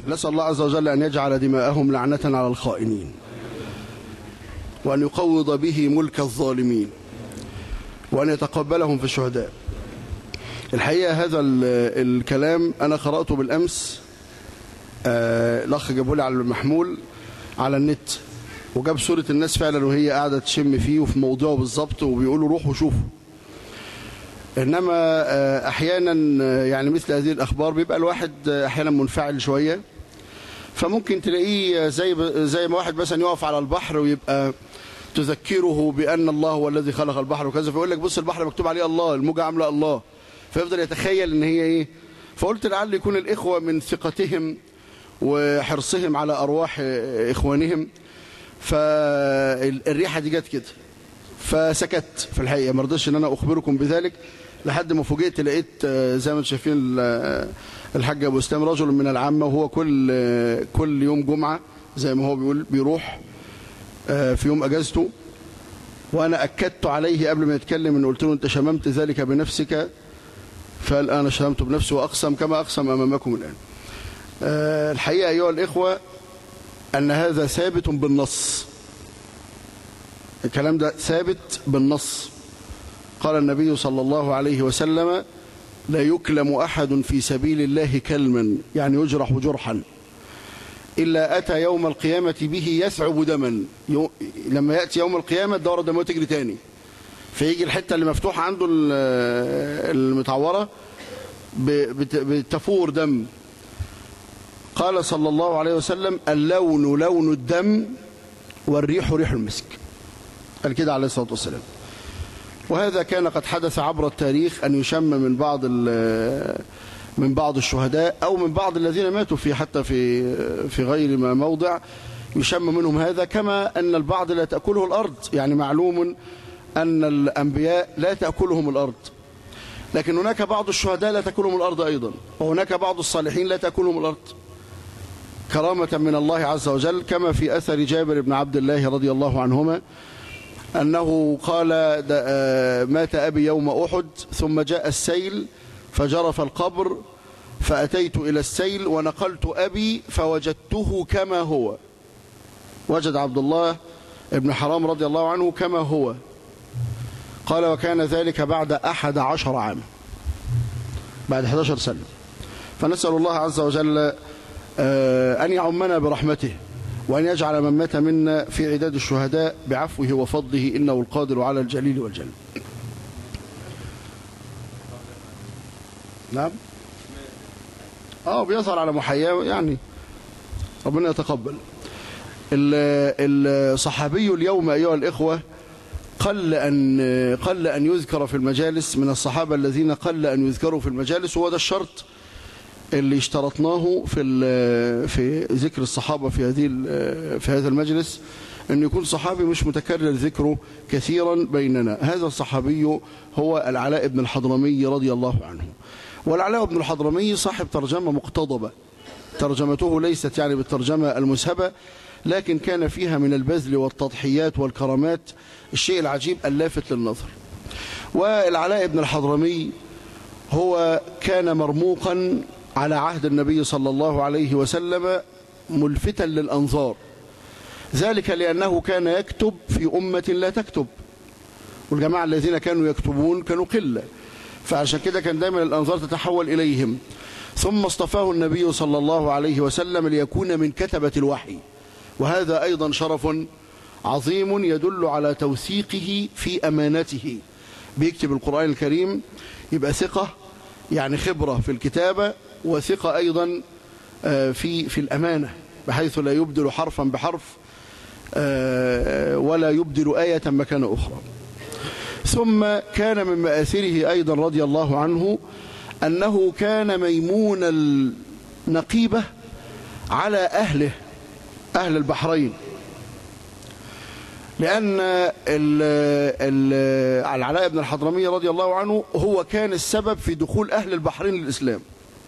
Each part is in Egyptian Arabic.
نسأل الله عز وجل أن يجعل دماءهم لعنة على الخائنين وأن يقوض به ملك الظالمين وأن يتقبلهم في الشهداء الحقيقة هذا الكلام أنا قرأته بالأمس الأخ جابه لي على المحمول على النت وجاب صورة الناس فعلا وهي قاعدة تشم فيه وفي موضوعه بالظبط وبيقولوا روحوا شوفوا إنما أحيانا يعني مثل هذه الأخبار بيبقى الواحد أحيانا منفعل شوية فممكن تلاقيه زي زي ما واحد مثلا يقف على البحر ويبقى تذكره بأن الله هو الذي خلق البحر وكذا فيقول لك بص البحر مكتوب عليه الله الموجة عاملة الله فيفضل يتخيل ان هي ايه فقلت لعل يكون الإخوة من ثقتهم وحرصهم على أرواح إخوانهم فالريحة دي جت كده فسكت في الحقيقة ما رضيتش ان انا اخبركم بذلك لحد ما فوجئت لقيت زي ما انتم شايفين الحاج ابو اسلام رجل من العامة وهو كل كل يوم جمعة زي ما هو بيقول بيروح في يوم اجازته وانا اكدت عليه قبل ما يتكلم ان قلت له انت شممت ذلك بنفسك فقال انا شممت بنفسي واقسم كما اقسم امامكم الان الحقيقة ايها الاخوة ان هذا ثابت بالنص الكلام ده ثابت بالنص قال النبي صلى الله عليه وسلم لا يكلم أحد في سبيل الله كلما يعني يجرح جرحا إلا أتى يوم القيامة به يثعب دما لما يأتي يوم القيامة الدورة الدموية تجري تاني فيجي الحتة اللي مفتوحة عنده المتعورة بتفور دم قال صلى الله عليه وسلم اللون لون الدم والريح ريح المسك قال كده عليه الصلاة والسلام وهذا كان قد حدث عبر التاريخ أن يشم من بعض من بعض الشهداء أو من بعض الذين ماتوا في حتى في في غير ما موضع يشم منهم هذا كما أن البعض لا تأكله الأرض يعني معلوم أن الأنبياء لا تأكلهم الأرض لكن هناك بعض الشهداء لا تأكلهم الأرض أيضا وهناك بعض الصالحين لا تأكلهم الأرض كرامة من الله عز وجل كما في أثر جابر بن عبد الله رضي الله عنهما أنه قال مات أبي يوم أحد ثم جاء السيل فجرف القبر فأتيت إلى السيل ونقلت أبي فوجدته كما هو وجد عبد الله ابن حرام رضي الله عنه كما هو قال وكان ذلك بعد أحد عشر عام بعد 11 سنة فنسأل الله عز وجل أن يعمنا برحمته وأن يجعل من مات منا في عداد الشهداء بعفوه وفضله إنه القادر على الجليل والجل نعم اه بيظهر على محياه يعني ربنا يتقبل الصحابي اليوم أيها الإخوة قل أن, قل أن يذكر في المجالس من الصحابة الذين قل أن يذكروا في المجالس وهو ده الشرط اللي اشترطناه في في ذكر الصحابة في هذه في هذا المجلس أن يكون صحابي مش متكرر ذكره كثيرا بيننا هذا الصحابي هو العلاء بن الحضرمي رضي الله عنه والعلاء بن الحضرمي صاحب ترجمة مقتضبة ترجمته ليست يعني بالترجمة المسهبة لكن كان فيها من البذل والتضحيات والكرامات الشيء العجيب اللافت للنظر والعلاء بن الحضرمي هو كان مرموقا على عهد النبي صلى الله عليه وسلم ملفتا للأنظار ذلك لأنه كان يكتب في أمة لا تكتب والجماعة الذين كانوا يكتبون كانوا قلة فعشان كده كان دايما الأنظار تتحول إليهم ثم اصطفاه النبي صلى الله عليه وسلم ليكون من كتبة الوحي وهذا أيضا شرف عظيم يدل على توثيقه في أمانته بيكتب القرآن الكريم يبقى ثقة يعني خبرة في الكتابة وثقة أيضا في في الأمانة بحيث لا يبدل حرفا بحرف ولا يبدل آية مكان أخرى ثم كان من مآثره أيضا رضي الله عنه أنه كان ميمون النقيبة على أهله أهل البحرين لأن العلاء بن الحضرمي رضي الله عنه هو كان السبب في دخول أهل البحرين للإسلام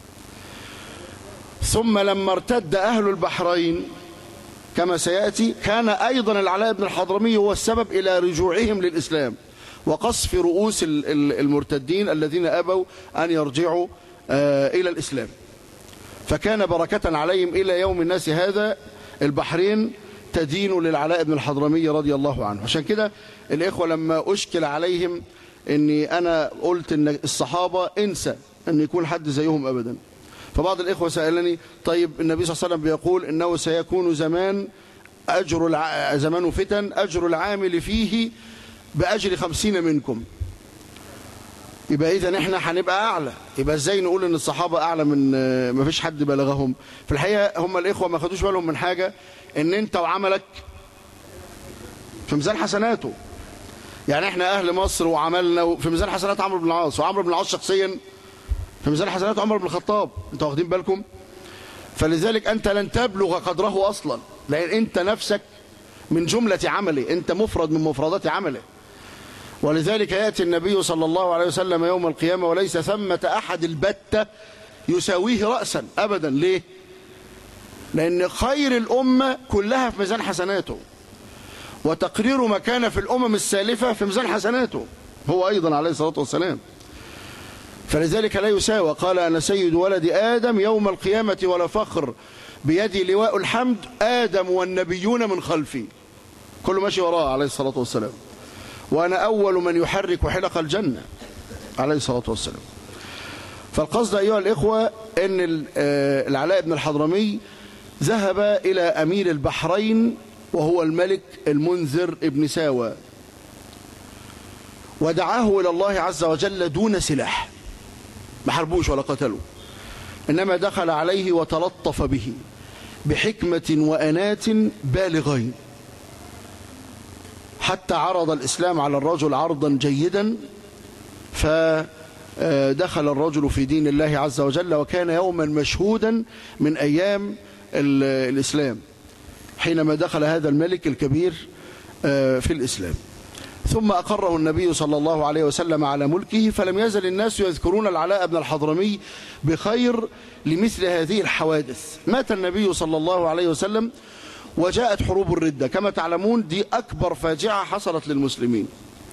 ثم لما ارتد أهل البحرين كما سيأتي كان أيضا العلاء بن الحضرمي هو السبب إلى رجوعهم للإسلام وقصف رؤوس المرتدين الذين أبوا أن يرجعوا إلى الإسلام فكان بركة عليهم إلى يوم الناس هذا البحرين تدين للعلاء بن الحضرمي رضي الله عنه عشان كده الإخوة لما أشكل عليهم أني أنا قلت أن الصحابة انسى أن يكون حد زيهم أبدا فبعض الإخوة سألني طيب النبي صلى الله عليه وسلم بيقول إنه سيكون زمان أجر الع... زمان فتن أجر العامل فيه بأجر خمسين منكم يبقى إذا إحنا هنبقى أعلى يبقى إزاي نقول إن الصحابة أعلى من ما فيش حد بلغهم في الحقيقة هم الإخوة ما خدوش بالهم من حاجة إن أنت وعملك في ميزان حسناته يعني إحنا أهل مصر وعملنا في ميزان حسنات عمرو بن العاص وعمرو بن العاص شخصيا في ميزان حسنات عمر بن الخطاب انتوا واخدين بالكم فلذلك أنت لن تبلغ قدره أصلا لأن أنت نفسك من جملة عمله أنت مفرد من مفردات عمله ولذلك يأتي النبي صلى الله عليه وسلم يوم القيامة وليس ثمة أحد البتة يساويه رأسا أبدا ليه لأن خير الأمة كلها في ميزان حسناته وتقرير ما كان في الأمم السالفة في ميزان حسناته هو أيضا عليه الصلاة والسلام فلذلك لا يساوى قال أنا سيد ولد آدم يوم القيامة ولا فخر بيدي لواء الحمد آدم والنبيون من خلفي كل ماشي وراه عليه الصلاة والسلام وأنا أول من يحرك حلق الجنة عليه الصلاة والسلام فالقصد أيها الإخوة أن العلاء بن الحضرمي ذهب إلى أمير البحرين وهو الملك المنذر ابن ساوى ودعاه إلى الله عز وجل دون سلاح ما حربوش ولا قتلوا إنما دخل عليه وتلطف به بحكمة وأنات بالغين حتى عرض الإسلام على الرجل عرضا جيدا فدخل الرجل في دين الله عز وجل وكان يوما مشهودا من أيام الإسلام حينما دخل هذا الملك الكبير في الإسلام ثم أقره النبي صلى الله عليه وسلم على ملكه فلم يزل الناس يذكرون العلاء بن الحضرمي بخير لمثل هذه الحوادث مات النبي صلى الله عليه وسلم وجاءت حروب الردة كما تعلمون دي أكبر فاجعة حصلت للمسلمين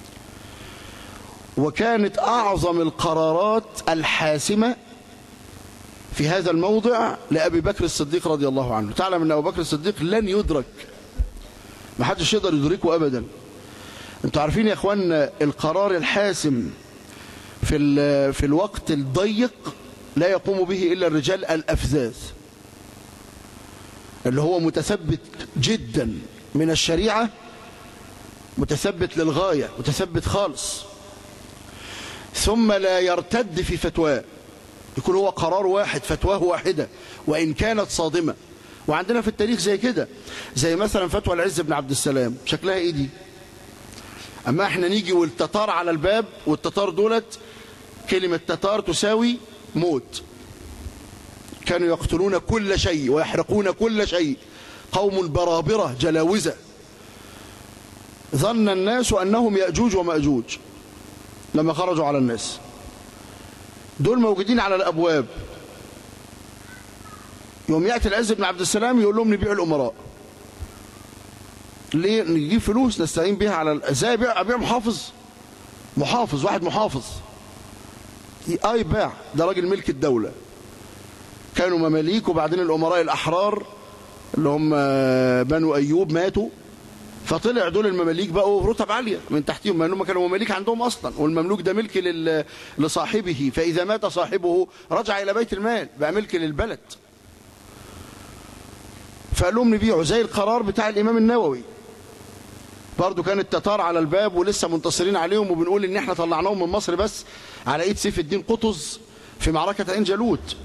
وكانت أعظم القرارات الحاسمة في هذا الموضع لأبي بكر الصديق رضي الله عنه تعلم أن أبو بكر الصديق لن يدرك ما حدش يقدر يدركه أبدا انتوا عارفين يا اخوانا القرار الحاسم في في الوقت الضيق لا يقوم به الا الرجال الافذاذ اللي هو متثبت جدا من الشريعه متثبت للغايه متثبت خالص ثم لا يرتد في فتواه يكون هو قرار واحد فتواه واحده وان كانت صادمه وعندنا في التاريخ زي كده زي مثلا فتوى العز بن عبد السلام شكلها ايه دي أما احنا نيجي والتتار على الباب والتتار دولت كلمة تتار تساوي موت كانوا يقتلون كل شيء ويحرقون كل شيء قوم برابرة جلاوزة ظن الناس أنهم يأجوج ومأجوج لما خرجوا على الناس دول موجودين على الأبواب يوم يأتي العز بن عبد السلام يقول لهم نبيع الأمراء ليه نجيب فلوس نستعين بيها على ازاي ابيع ابيع محافظ محافظ واحد محافظ اه يباع ده راجل ملك الدوله كانوا مماليك وبعدين الامراء الاحرار اللي هم بنو ايوب ماتوا فطلع دول المماليك بقوا رتب عاليه من تحتهم لانهم كانوا مماليك عندهم اصلا والمملوك ده ملك لل... لصاحبه فاذا مات صاحبه رجع الى بيت المال بقى ملك للبلد فقال لهم نبيعه زي القرار بتاع الامام النووي برضو كان التتار على الباب ولسه منتصرين عليهم وبنقول ان احنا طلعناهم من مصر بس على ايد سيف الدين قطز في معركة عين جالوت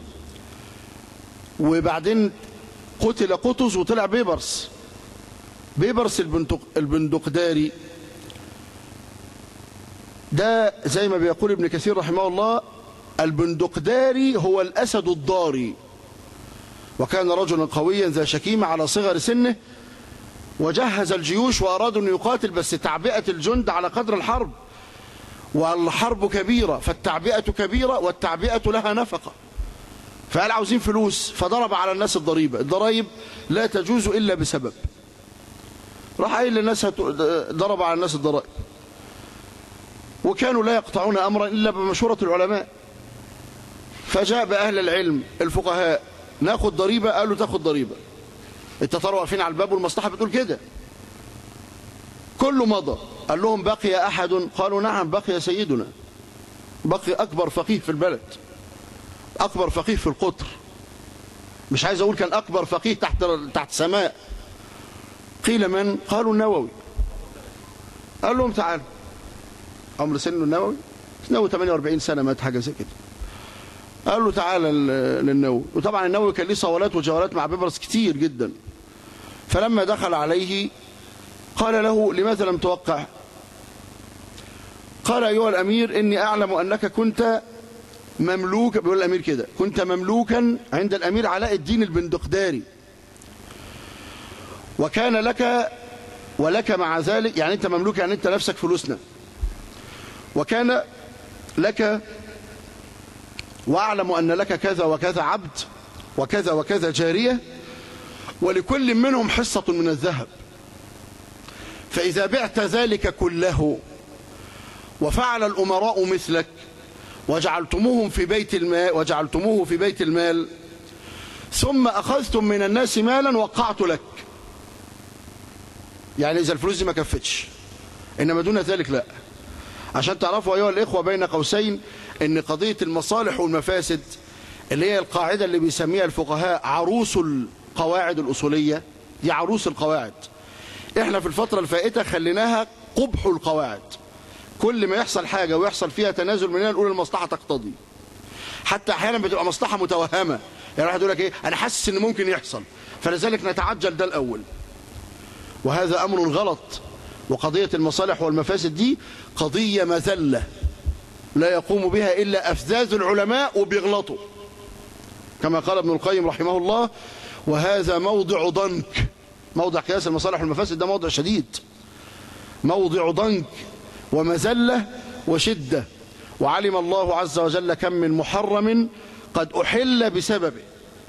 وبعدين قتل قطز وطلع بيبرس بيبرس البندق البندقداري ده زي ما بيقول ابن كثير رحمه الله البندقداري هو الأسد الضاري وكان رجلا قويا ذا شكيمة على صغر سنه وجهز الجيوش وأرادوا أن يقاتل بس تعبئة الجند على قدر الحرب والحرب كبيرة فالتعبئة كبيرة والتعبئة لها نفقة فقال عاوزين فلوس فضرب على الناس الضريبة الضرائب لا تجوز إلا بسبب راح قايل للناس ضرب على الناس الضرائب وكانوا لا يقطعون أمرا إلا بمشورة العلماء فجاء بأهل العلم الفقهاء ناخد ضريبة قالوا تاخد ضريبة التتار واقفين على الباب والمصلحة بتقول كده كله مضى قال لهم بقي أحد قالوا نعم بقي سيدنا بقي أكبر فقيه في البلد أكبر فقيه في القطر مش عايز أقول كان أكبر فقيه تحت تحت سماء قيل من قالوا النووي قال لهم تعالوا عمر سنه النووي النووي 48 سنة مات حاجة زي كده قال له تعالى للنووي وطبعا النووي كان ليه صولات وجولات مع بيبرس كتير جدا فلما دخل عليه قال له لماذا لم توقع قال أيها الأمير إني أعلم أنك كنت مملوك بيقول الأمير كده كنت مملوكا عند الأمير علاء الدين البندقداري وكان لك ولك مع ذلك يعني أنت مملوك يعني أنت نفسك فلوسنا وكان لك وأعلم أن لك كذا وكذا عبد وكذا وكذا جارية ولكل منهم حصة من الذهب فإذا بعت ذلك كله وفعل الأمراء مثلك وجعلتموهم في بيت المال وجعلتموه في بيت المال ثم أخذتم من الناس مالا وقعت لك يعني إذا الفلوس دي ما كفتش إنما دون ذلك لا عشان تعرفوا أيها الإخوة بين قوسين إن قضية المصالح والمفاسد اللي هي القاعدة اللي بيسميها الفقهاء عروس القواعد الأصولية دي عروس القواعد احنا في الفترة الفائتة خليناها قبح القواعد كل ما يحصل حاجة ويحصل فيها تنازل مننا نقول المصلحة تقتضي حتى احيانا بتبقى مصلحة متوهمة يعني واحد يقول لك ايه انا حاسس ان ممكن يحصل فلذلك نتعجل ده الاول وهذا امر غلط وقضية المصالح والمفاسد دي قضية مذلة لا يقوم بها إلا أفذاذ العلماء وبيغلطوا كما قال ابن القيم رحمه الله وهذا موضع ضنك موضع قياس المصالح والمفاسد ده موضع شديد موضع ضنك ومزلة وشدة وعلم الله عز وجل كم من محرم قد أحل بسببه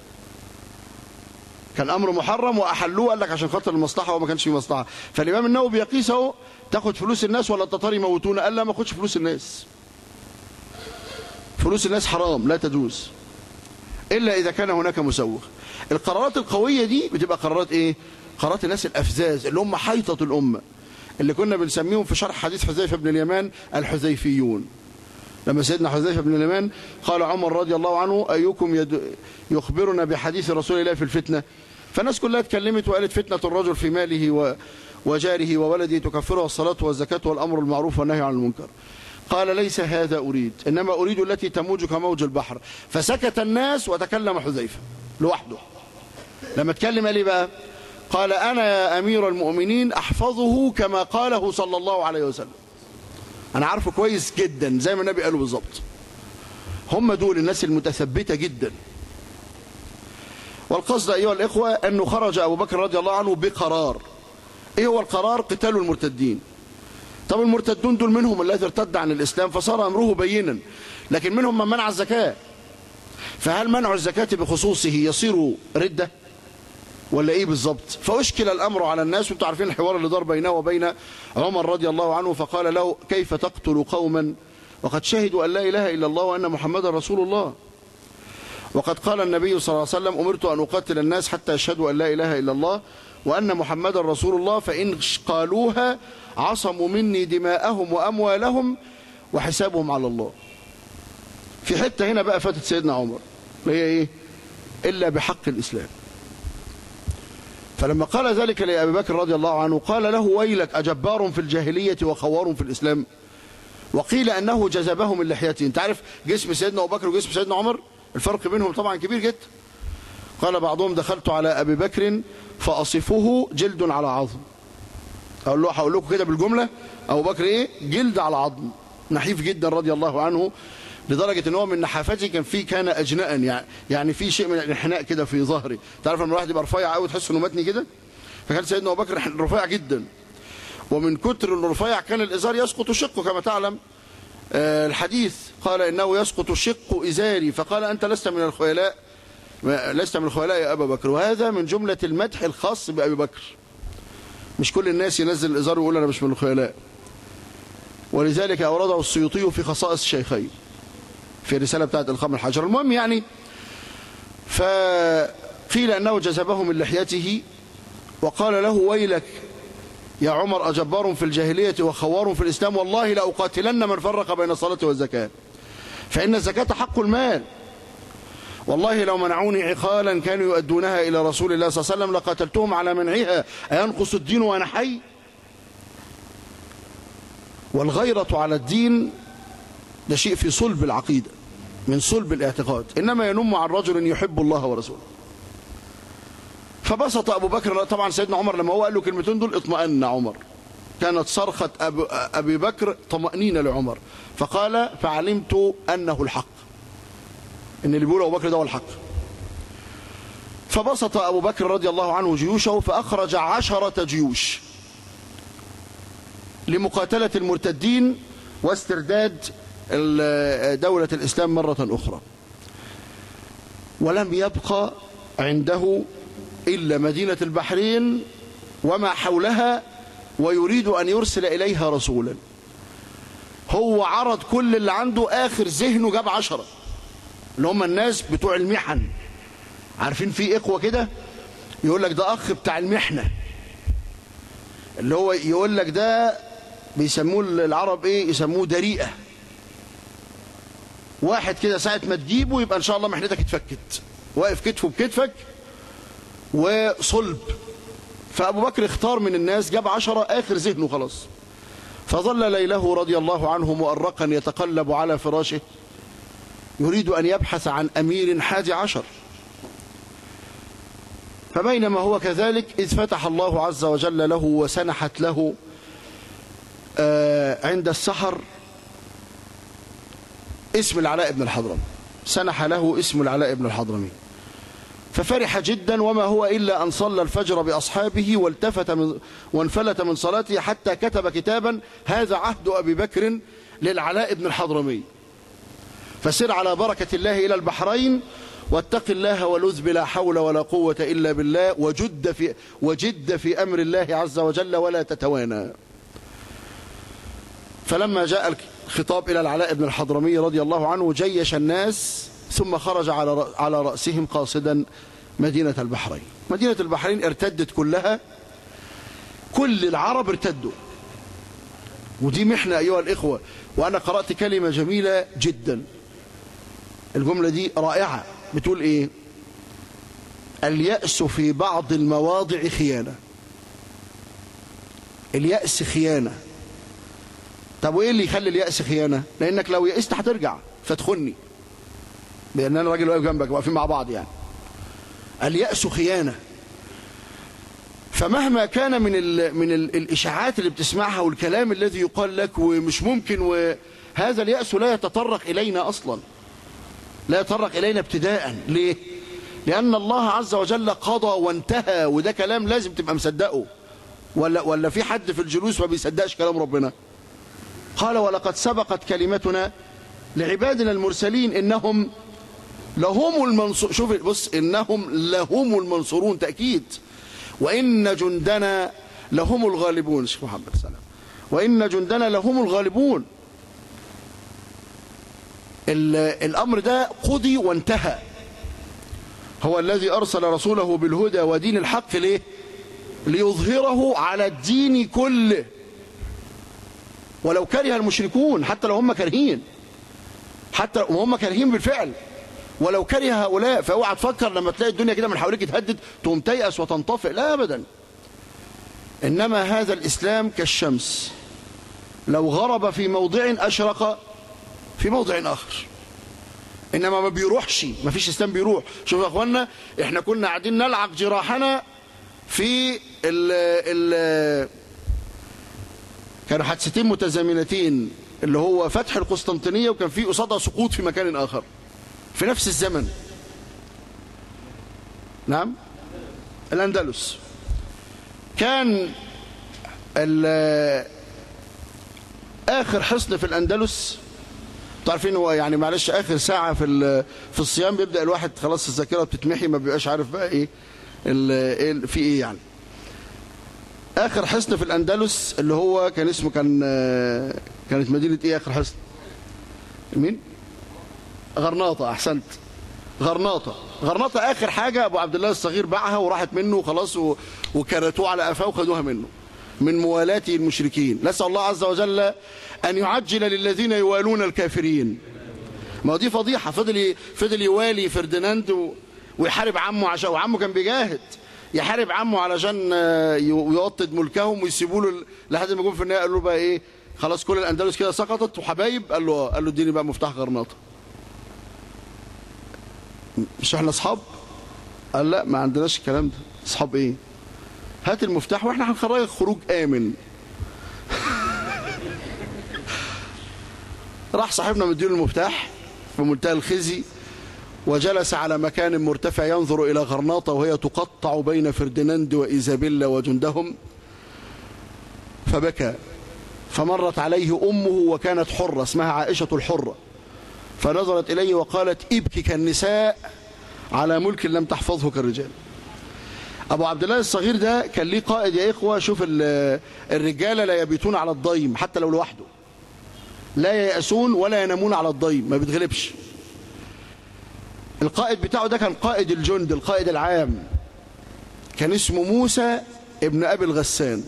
كان أمر محرم وأحلوه قال لك عشان خاطر المصلحة وما كانش في مصلحة فالإمام النووي بيقيس اهو تاخد فلوس الناس ولا التتار يموتونا قال لا ما اخدش فلوس الناس فلوس الناس حرام لا تجوز إلا إذا كان هناك مسوغ القرارات القوية دي بتبقى قرارات إيه قرارات الناس الأفزاز اللي هم حيطة الأمة اللي كنا بنسميهم في شرح حديث حذيفة بن اليمان الحذيفيون لما سيدنا حذيفة بن اليمان قال عمر رضي الله عنه أيكم يد يخبرنا بحديث رسول الله في الفتنة فالناس كلها اتكلمت وقالت فتنة الرجل في ماله و وجاره وولده تكفرها الصلاة والزكاة والأمر المعروف والنهي عن المنكر قال ليس هذا أريد إنما أريد التي تموج كموج البحر فسكت الناس وتكلم حذيفة لوحده لما اتكلم قال بقى قال أنا يا أمير المؤمنين أحفظه كما قاله صلى الله عليه وسلم أنا عارفه كويس جدا زي ما النبي قاله بالظبط هم دول الناس المتثبتة جدا والقصد أيها الإخوة أنه خرج أبو بكر رضي الله عنه بقرار إيه هو القرار قتال المرتدين طب المرتدون دول منهم الذي ارتد عن الإسلام فصار أمره بينا لكن منهم من منع الزكاة فهل منع الزكاة بخصوصه يصير ردة ولا ايه بالظبط فاشكل الامر على الناس وانتم عارفين الحوار اللي دار بينه وبين عمر رضي الله عنه فقال له كيف تقتل قوما وقد شهدوا ان لا اله الا الله وان محمدا رسول الله وقد قال النبي صلى الله عليه وسلم امرت ان اقاتل الناس حتى يشهدوا ان لا اله الا الله وان محمدا رسول الله فان قالوها عصموا مني دماءهم واموالهم وحسابهم على الله في حته هنا بقى فاتت سيدنا عمر اللي هي ايه الا بحق الاسلام فلما قال ذلك لأبي بكر رضي الله عنه قال له ويلك أجبار في الجاهلية وخوار في الإسلام وقيل أنه جذبه من لحيته انت عارف جسم سيدنا أبو بكر وجسم سيدنا عمر الفرق بينهم طبعا كبير جدا قال بعضهم دخلت على أبي بكر فأصفه جلد على عظم أقول له هقول لكم كده بالجملة أبو بكر إيه جلد على عظم نحيف جدا رضي الله عنه لدرجة ان هو من نحافته كان فيه كان اجناء يعني يعني في شيء من الانحناء كده في ظهري تعرف لما الواحد يبقى رفيع قوي تحس انه متني كده فكان سيدنا ابو بكر رفيع جدا ومن كتر انه رفيع كان الازار يسقط شقه كما تعلم آه الحديث قال انه يسقط شق ازاري فقال انت لست من الخيلاء لست من الخيلاء يا ابا بكر وهذا من جمله المدح الخاص بابي بكر مش كل الناس ينزل الازار ويقول انا مش من الخيلاء ولذلك اورده السيوطي في خصائص الشيخين في الرسالة بتاعت الخام الحجر المهم يعني فقيل أنه جذبه من لحيته وقال له ويلك يا عمر أجبار في الجاهلية وخوار في الإسلام والله لأقاتلن من فرق بين الصلاة والزكاة فإن الزكاة حق المال والله لو منعوني عقالا كانوا يؤدونها إلى رسول الله صلى الله عليه وسلم لقاتلتهم على منعها أينقص الدين وأنا حي والغيرة على الدين ده شيء في صلب العقيدة من صلب الاعتقاد إنما ينم عن رجل يحب الله ورسوله فبسط أبو بكر طبعا سيدنا عمر لما هو قال له كلمتين دول اطمأن عمر كانت صرخة أبو أبي بكر طمأنينة لعمر فقال فعلمت أنه الحق إن اللي بيقول أبو بكر ده هو الحق فبسط أبو بكر رضي الله عنه جيوشه فأخرج عشرة جيوش لمقاتلة المرتدين واسترداد دولة الإسلام مرة أخرى ولم يبقى عنده إلا مدينة البحرين وما حولها ويريد أن يرسل إليها رسولا هو عرض كل اللي عنده آخر ذهنه جاب عشرة اللي هم الناس بتوع المحن عارفين في إخوة كده يقول لك ده أخ بتاع المحنة اللي هو يقول لك ده بيسموه العرب إيه يسموه دريئة واحد كده ساعة ما تجيبه يبقى إن شاء الله محنتك اتفكت واقف كتفه بكتفك وصلب فأبو بكر اختار من الناس جاب عشرة آخر ذهنه خلاص فظل ليله رضي الله عنه مؤرقا يتقلب على فراشه يريد أن يبحث عن أمير حادي عشر فبينما هو كذلك إذ فتح الله عز وجل له وسنحت له عند السحر اسم العلاء بن الحضرمي سنح له اسم العلاء بن الحضرمي ففرح جدا وما هو إلا أن صلى الفجر بأصحابه والتفت من وانفلت من صلاته حتى كتب كتابا هذا عهد أبي بكر للعلاء بن الحضرمي فسر على بركة الله إلى البحرين واتق الله ولذ بلا حول ولا قوة إلا بالله وجد في, وجد في أمر الله عز وجل ولا تتوانى فلما جاء الخطاب إلى العلاء بن الحضرمي رضي الله عنه جيش الناس ثم خرج على على رأسهم قاصدا مدينة البحرين مدينة البحرين ارتدت كلها كل العرب ارتدوا ودي محنة أيها الإخوة وأنا قرأت كلمة جميلة جدا الجملة دي رائعة بتقول إيه اليأس في بعض المواضع خيانة اليأس خيانة طب وإيه اللي يخلي اليأس خيانة لأنك لو يأست هترجع فتخني لأن أنا راجل واقف جنبك واقفين مع بعض يعني اليأس خيانة فمهما كان من ال من ال الإشاعات اللي بتسمعها والكلام الذي يقال لك ومش ممكن وهذا اليأس لا يتطرق إلينا أصلا لا يتطرق إلينا ابتداء ليه؟ لأن الله عز وجل قضى وانتهى وده كلام لازم تبقى مصدقه ولا ولا في حد في الجلوس ما بيصدقش كلام ربنا قال ولقد سبقت كلمتنا لعبادنا المرسلين إنهم لهم المنصور شوف بص إنهم لهم المنصورون تأكيد وإن جندنا لهم الغالبون شيخ محمد سلام وإن جندنا لهم الغالبون الأمر ده قضي وانتهى هو الذي أرسل رسوله بالهدى ودين الحق ليه ليظهره على الدين كله ولو كره المشركون حتى لو هم كارهين حتى وهم كارهين بالفعل ولو كره هؤلاء فاوعى تفكر لما تلاقي الدنيا كده من حواليك تهدد تقوم تيأس وتنطفئ لا ابدا انما هذا الاسلام كالشمس لو غرب في موضع اشرق في موضع اخر انما ما بيروحش ما فيش اسلام بيروح شوفوا يا اخوانا احنا كنا قاعدين نلعق جراحنا في ال ال كانوا حادثتين متزامنتين اللي هو فتح القسطنطينيه وكان في قصادها سقوط في مكان اخر في نفس الزمن نعم الأندلس كان آخر حصن في الأندلس تعرفين هو يعني معلش آخر ساعة في في الصيام بيبدأ الواحد خلاص الذاكرة بتتمحي ما بيبقاش عارف بقى إيه في إيه يعني آخر حصن في الأندلس اللي هو كان اسمه كان كانت مدينة إيه آخر حصن مين؟ غرناطة أحسنت غرناطة غرناطة آخر حاجة أبو عبد الله الصغير باعها وراحت منه وخلاص و... وكرتوه على قفاه وخدوها منه من موالاه المشركين نسأل الله عز وجل أن يعجل للذين يوالون الكافرين ما هو دي فضيحة فضل ي... فضل يوالي فرديناند و... ويحارب عمه عشان وعمه كان بيجاهد يحارب عمه علشان يوطد ملكهم ويسيبوا له لحد ما جم في النهايه قالوا له بقى ايه خلاص كل الاندلس كده سقطت وحبايب قال له قال له اديني بقى مفتاح غرناطه مش احنا اصحاب قال لا ما عندناش الكلام ده اصحاب ايه هات المفتاح واحنا هنخرجك خروج امن راح صاحبنا مديله المفتاح في منتهى الخزي وجلس على مكان مرتفع ينظر إلى غرناطة وهي تقطع بين فرديناند وإيزابيلا وجندهم فبكى فمرت عليه أمه وكانت حرة اسمها عائشة الحرة فنظرت إليه وقالت ابكي كالنساء على ملك لم تحفظه كالرجال أبو عبد الله الصغير ده كان ليه قائد يا إخوة شوف الرجالة لا يبيتون على الضيم حتى لو لوحده لا ييأسون ولا ينامون على الضيم ما بيتغلبش القائد بتاعه ده كان قائد الجند القائد العام كان اسمه موسى ابن أبي الغسان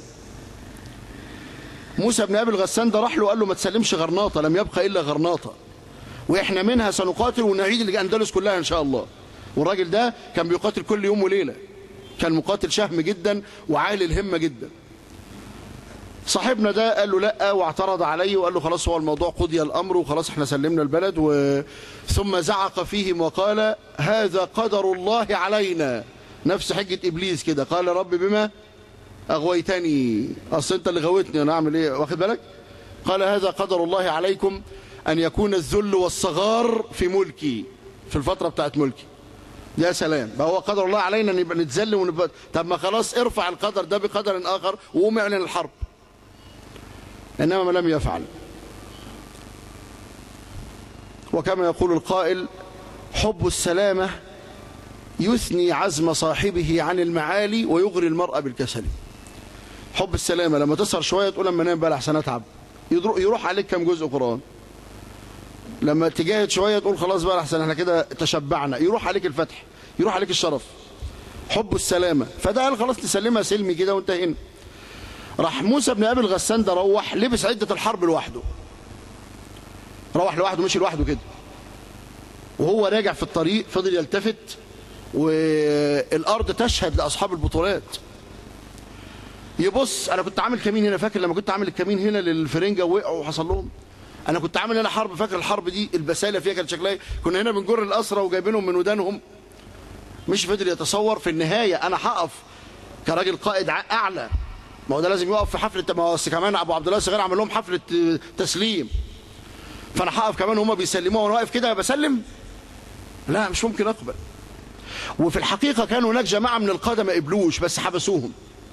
موسى ابن أبي الغسان ده راح له قال له ما تسلمش غرناطة لم يبقى إلا غرناطة وإحنا منها سنقاتل ونعيد الأندلس كلها إن شاء الله والراجل ده كان بيقاتل كل يوم وليلة كان مقاتل شهم جدا وعالي الهمة جدا صاحبنا ده قال له لا واعترض عليه وقال له خلاص هو الموضوع قضي الأمر وخلاص احنا سلمنا البلد و... ثم زعق فيهم وقال هذا قدر الله علينا نفس حجة إبليس كده قال رب بما أغويتني أصل أنت اللي غويتني أنا أعمل إيه واخد بالك قال هذا قدر الله عليكم أن يكون الذل والصغار في ملكي في الفترة بتاعت ملكي يا سلام بقى هو قدر الله علينا ان نبقى نتذل ونبقى طب ما خلاص ارفع القدر ده بقدر آخر وقوم اعلن الحرب إنما ما لم يفعل وكما يقول القائل حب السلامة يثني عزم صاحبه عن المعالي ويغري المرأة بالكسل حب السلامة لما تسهر شوية تقول لما نام بقى لحسن أتعب يروح عليك كم جزء قرآن لما تجاهد شوية تقول خلاص بقى لحسن احنا كده تشبعنا يروح عليك الفتح يروح عليك الشرف حب السلامة فده قال خلاص تسلمها سلمي كده وانتهينا راح موسى بن ابي الغسان ده روح لبس عدة الحرب لوحده روح لوحده مشي لوحده كده وهو راجع في الطريق فضل يلتفت والارض تشهد لاصحاب البطولات يبص انا كنت عامل كمين هنا فاكر لما كنت عامل الكمين هنا للفرنجه وقعوا وحصل لهم انا كنت عامل هنا حرب فاكر الحرب دي البساله فيها كان شكلها كنا هنا بنجر الاسرى وجايبينهم من ودانهم مش فضل يتصور في النهايه انا هقف كراجل قائد اعلى ما هو ده لازم يقف في حفله ما هو كمان ابو عبد الله الصغير عمل لهم حفله تسليم فانا هقف كمان وهم بيسلموها وانا واقف كده بسلم لا مش ممكن اقبل وفي الحقيقه كانوا هناك جماعه من القاده ما قبلوش بس حبسوهم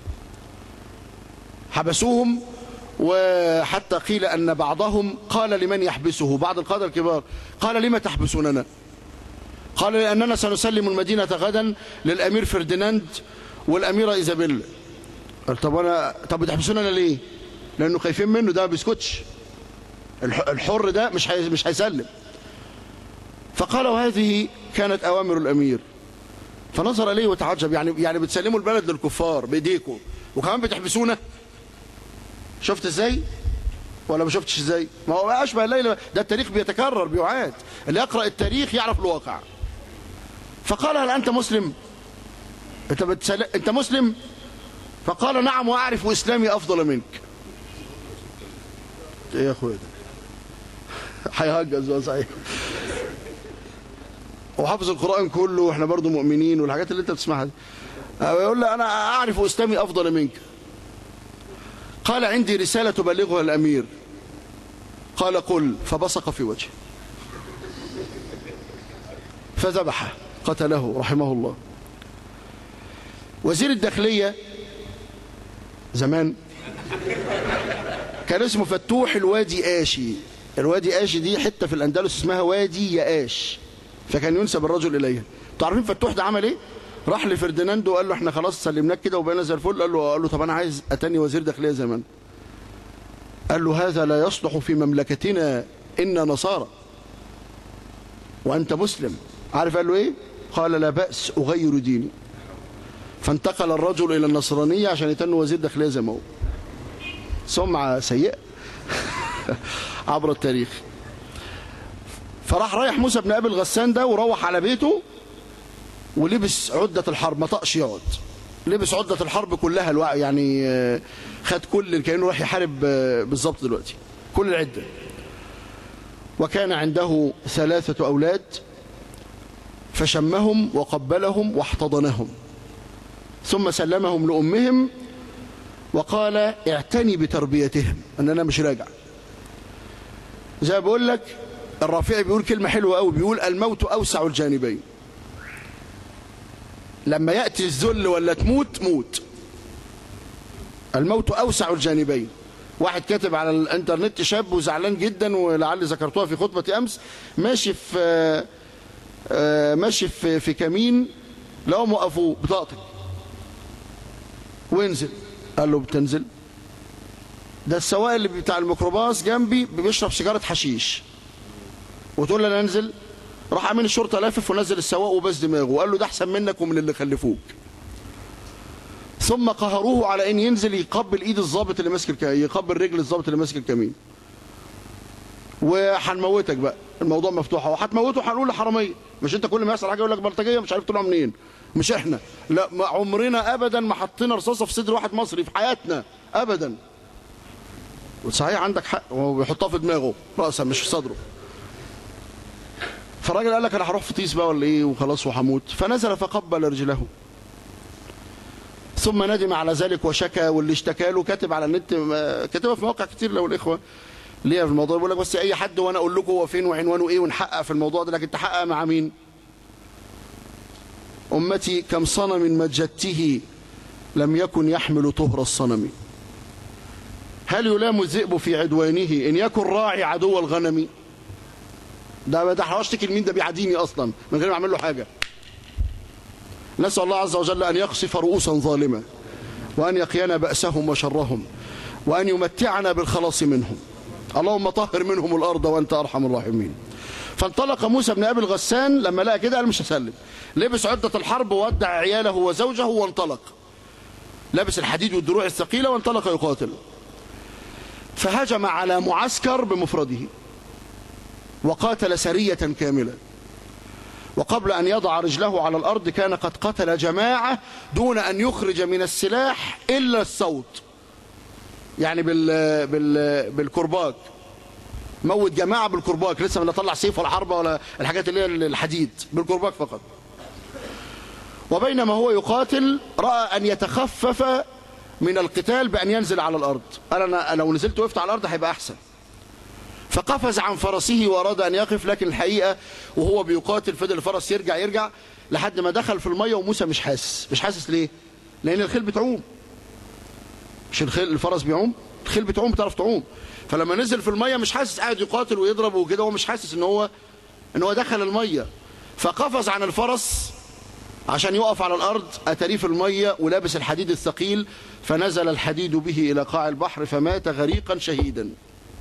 حبسوهم وحتى قيل ان بعضهم قال لمن يحبسه بعض القاده الكبار قال لما تحبسوننا قال لاننا سنسلم المدينه غدا للامير فرديناند والاميره ايزابيلا قال طب انا طب بتحبسونا ليه لانه خايفين منه ده ما بيسكتش الحر ده مش حي... مش هيسلم فقال وهذه كانت اوامر الامير فنظر اليه وتعجب يعني يعني بتسلموا البلد للكفار بايديكم وكمان بتحبسونا شفت ازاي ولا ما شفتش ازاي ما هو اشبه الليله ده التاريخ بيتكرر بيعاد اللي يقرا التاريخ يعرف الواقع فقال هل انت مسلم انت بتسل... انت مسلم فقال نعم واعرف اسلامي افضل منك ايه يا اخويا هيهجز صحيح وحافظ القران كله واحنا برضو مؤمنين والحاجات اللي انت بتسمعها دي يقول لي انا اعرف اسلامي افضل منك قال عندي رساله تبلغها الامير قال قل فبصق في وجهه فذبحه قتله رحمه الله وزير الداخليه زمان كان اسمه فتوح الوادي آشي الوادي آشي دي حتة في الأندلس اسمها وادي ياش فكان ينسب الرجل إليها تعرفين فتوح ده عمل إيه راح لفرديناند وقال له احنا خلاص سلمناك كده وبقينا زي الفل قال له قال له طب انا عايز اتاني وزير داخليه زمان قال له هذا لا يصلح في مملكتنا إنا نصارى وأنت مسلم عارف قال له ايه قال لا بأس أغير ديني فانتقل الرجل إلى النصرانية عشان يتنوا وزير داخلية زي ما هو سمعة سيئة عبر التاريخ فراح رايح موسى بن أبي الغسان ده وروح على بيته ولبس عدة الحرب ما طقش يقعد لبس عدة الحرب كلها الوع... يعني آه، خد كل كأنه راح يحارب آه، بالظبط دلوقتي كل العدة وكان عنده ثلاثة أولاد فشمهم وقبلهم واحتضنهم ثم سلمهم لأمهم وقال اعتني بتربيتهم أن أنا مش راجع زي ما بقول لك الرافعي بيقول كلمة حلوة قوي بيقول الموت أوسع الجانبين لما يأتي الذل ولا تموت موت الموت أوسع الجانبين واحد كاتب على الانترنت شاب وزعلان جدا ولعل ذكرتوها في خطبة أمس ماشي في آه، ماشي في في كمين لقوا موقفوه بطاقتك وانزل قال له بتنزل ده السواق اللي بتاع الميكروباص جنبي بيشرب سيجارة حشيش وتقول له انا انزل راح امين الشرطه لافف ونزل السواق وبس دماغه وقال له ده احسن منك ومن اللي خلفوك ثم قهروه على ان ينزل يقبل ايد الضابط اللي ماسك الكمين يقبل رجل الضابط اللي ماسك الكمين وهنموتك بقى الموضوع مفتوح وهتموته هنقول لحراميه مش انت كل ما يحصل حاجه يقول لك بلطجيه مش عارف طلعوا منين مش احنا لا ما عمرنا ابدا ما حطينا رصاصه في صدر واحد مصري في حياتنا ابدا وصحيح عندك حق هو بيحطها في دماغه راسا مش في صدره فالراجل قال لك انا هروح في طيس بقى ولا ايه وخلاص وهموت فنزل فقبل رجله ثم ندم على ذلك وشكى واللي اشتكى له كاتب على النت آه، كاتبها في مواقع كتير لو الاخوه ليها في الموضوع بيقول لك بس اي حد وانا اقول لكم هو فين وعنوانه ايه ونحقق في الموضوع ده لكن تحقق مع مين امتي كم صنم مجدته لم يكن يحمل طهر الصنم هل يلام الذئب في عدوانه ان يكن راعي عدو الغنم ده ده هشتكي لمين ده بيعاديني اصلا من غير ما اعمل له حاجه نسال الله عز وجل ان يقصف رؤوسا ظالمه وان يقينا باسهم وشرهم وان يمتعنا بالخلاص منهم اللهم طهر منهم الارض وانت ارحم الراحمين فانطلق موسى بن ابي الغسان لما لقى كده قال مش هسلم لبس عده الحرب وودع عياله وزوجه وانطلق لبس الحديد والدروع الثقيله وانطلق يقاتل فهجم على معسكر بمفرده وقاتل سرية كاملة وقبل أن يضع رجله على الأرض كان قد قتل جماعة دون أن يخرج من السلاح إلا الصوت يعني بال بال بالكرباج موت جماعة بالكرباج لسه ما طلع سيف ولا حربة ولا الحاجات اللي هي الحديد بالكرباج فقط وبينما هو يقاتل رأى أن يتخفف من القتال بأن ينزل على الأرض قال أنا لو نزلت وقفت على الأرض هيبقى أحسن فقفز عن فرسه وأراد أن يقف لكن الحقيقة وهو بيقاتل فضل الفرس يرجع يرجع لحد ما دخل في المية وموسى مش حاسس مش حاسس ليه لأن الخيل بتعوم مش الخيل الفرس بيعوم الخيل بتعوم بتعرف تعوم فلما نزل في المية مش حاسس قاعد يقاتل ويضرب وكده هو مش حاسس ان هو ان هو دخل المية فقفز عن الفرس عشان يقف على الأرض أتاريه في المية ولابس الحديد الثقيل فنزل الحديد به إلى قاع البحر فمات غريقا شهيدا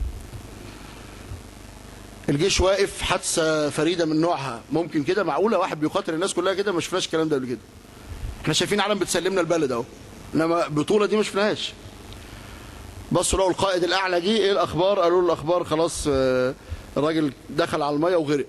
الجيش واقف حادثة فريدة من نوعها ممكن كده معقولة واحد بيقاتل الناس كلها كده ما شفناش الكلام ده قبل كده احنا شايفين علم بتسلمنا البلد اهو انما البطولة دي ما شفناهاش بصوا لقوا القائد الأعلى جه ايه الأخبار قالوا له الأخبار خلاص آه، الراجل دخل على المية وغرق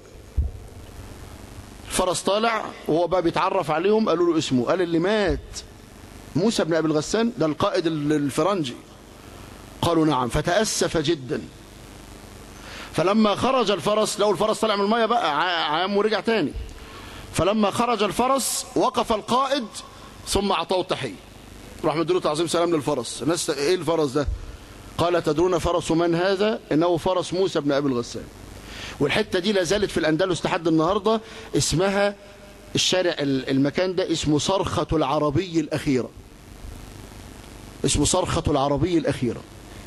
الفرس طالع وهو بقى بيتعرف عليهم قالوا له اسمه قال اللي مات موسى بن أبي الغسان ده القائد الفرنجي قالوا نعم فتأسف جدا فلما خرج الفرس لو الفرس طلع من المية بقى ع- عام ورجع تاني فلما خرج الفرس وقف القائد ثم أعطاه التحية راح مديله تعظيم سلام للفرس الناس ايه الفرس ده قال تدرون فرس من هذا انه فرس موسى بن ابي الغسان والحته دي لا زالت في الاندلس لحد النهارده اسمها الشارع ال- المكان ده اسمه صرخه العربي الاخيره اسمه صرخه العربي الاخيره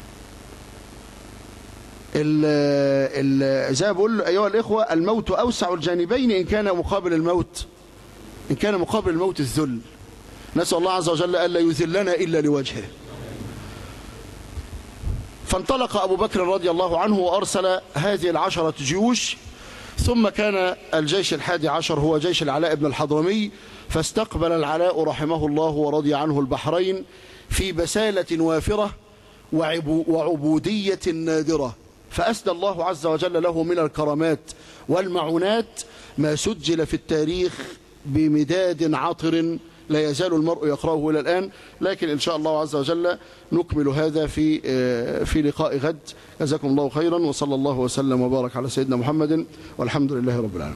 ال ال زي ما بقول ايها الاخوه الموت اوسع الجانبين ان كان مقابل الموت ان كان مقابل الموت الذل نسال الله عز وجل الا يذلنا الا لوجهه فانطلق ابو بكر رضي الله عنه وارسل هذه العشره جيوش ثم كان الجيش الحادي عشر هو جيش العلاء بن الحضرمي فاستقبل العلاء رحمه الله ورضي عنه البحرين في بسالة وافرة وعبودية نادرة فأسدى الله عز وجل له من الكرامات والمعونات ما سجل في التاريخ بمداد عطر لا يزال المرء يقرأه إلى الآن لكن إن شاء الله عز وجل نكمل هذا في في لقاء غد جزاكم الله خيرا وصلى الله وسلم وبارك على سيدنا محمد والحمد لله رب العالمين